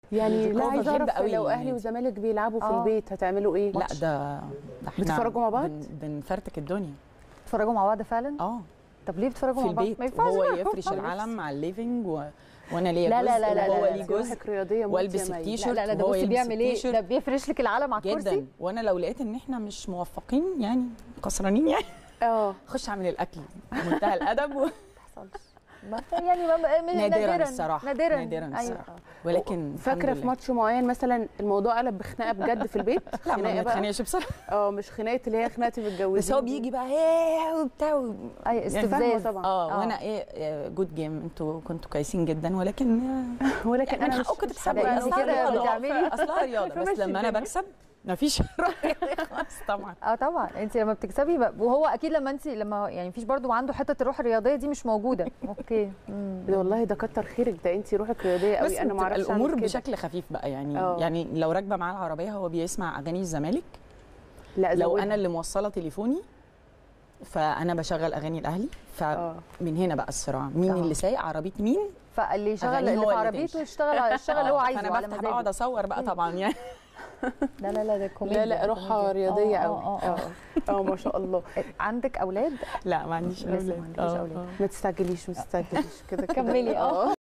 يعني لا هو عايزه بيحب اعرف قوي لو اهلي النادي. وزمالك بيلعبوا في آه. البيت هتعملوا ايه لا ده ده احنا بتتفرجوا مع بعض؟ بن بنفرتك الدنيا بتتفرجوا مع بعض فعلا اه طب ليه بتتفرجوا في مع بعض البيت ما ينفعش هو بقى. يفرش العلم مع الليفنج و... وانا ليا لا، جزء لا، لا، لا، وهو لا، ليه لا، جزء روحك رياضيه موت والبس يا مي. التيشيرت. لا لا ده وهو بصي يلبس بيعمل ايه التيشيرت. ده بيفرش لك العلم على الكرسي جدا وانا لو لقيت ان احنا مش موفقين يعني خسرانين يعني اه اخش اعمل الاكل بمنتهى الادب و... بيحصلش ما- يعني ما- ما- نادراً الصراحة. نادرا نادراً ايوه الصراحة. ولكن فاكره الحمد في لله. ماتش معين مثلا الموضوع قلب بخناقه بجد في البيت لا ما خناقه بقى بنتخانقش بصراحه اه مش خناقه اللي هي خناقه المتجوزين بس هو بيجي بقى ايه وبتاع و... اي يعني فاهمه استفزاز طبعا اه آه. وانا ايه جود جيم انتوا كنتوا كويسين جدا ولكن آه، ولكن يعني انا من مش حقكم مش تكسبوا سابقة انت أوي. كده اصلها رياضه بتعملي- اصلها رياضه بس فمشي لما انا الدنيا. بكسب مفيش رأي خالص طبعا اه طبعا انت لما بتكسبي بقى وهو اكيد لما انت لما يعني مفيش برضو عنده حته الروح الرياضيه دي مش موجوده اوكي مم. والله ده كتر خيرك ده انت روحك رياضيه بس قوي انا ما بتبقى اعرفش الامور أعمل كده. بشكل خفيف بقى يعني اه. يعني لو راكبه معاه العربيه هو بيسمع اغاني الزمالك لا لو زودها. انا اللي موصله تليفوني فانا بشغل اغاني الاهلي اه فمن هنا بقى الصراع مين اه. اللي سايق عربيه مين فاللي يشغل أغانيه اللي هو في اللي عربيته تمشي. يشتغل يشتغل اللي هو آه، عايزه فانا على بفتح بقعد مزاجه اصور بقى طبعا يعني لا لا لا ده كوميديا لا لا روحها كوميديا. رياضيه آه، قوي آه، آه. اه اه ما شاء الله عندك اولاد لا ما عنديش لسه ما اولاد عندكيش آه، أولاد. آه. ما تستعجليش ما تستعجليش كده كده كملي، اه.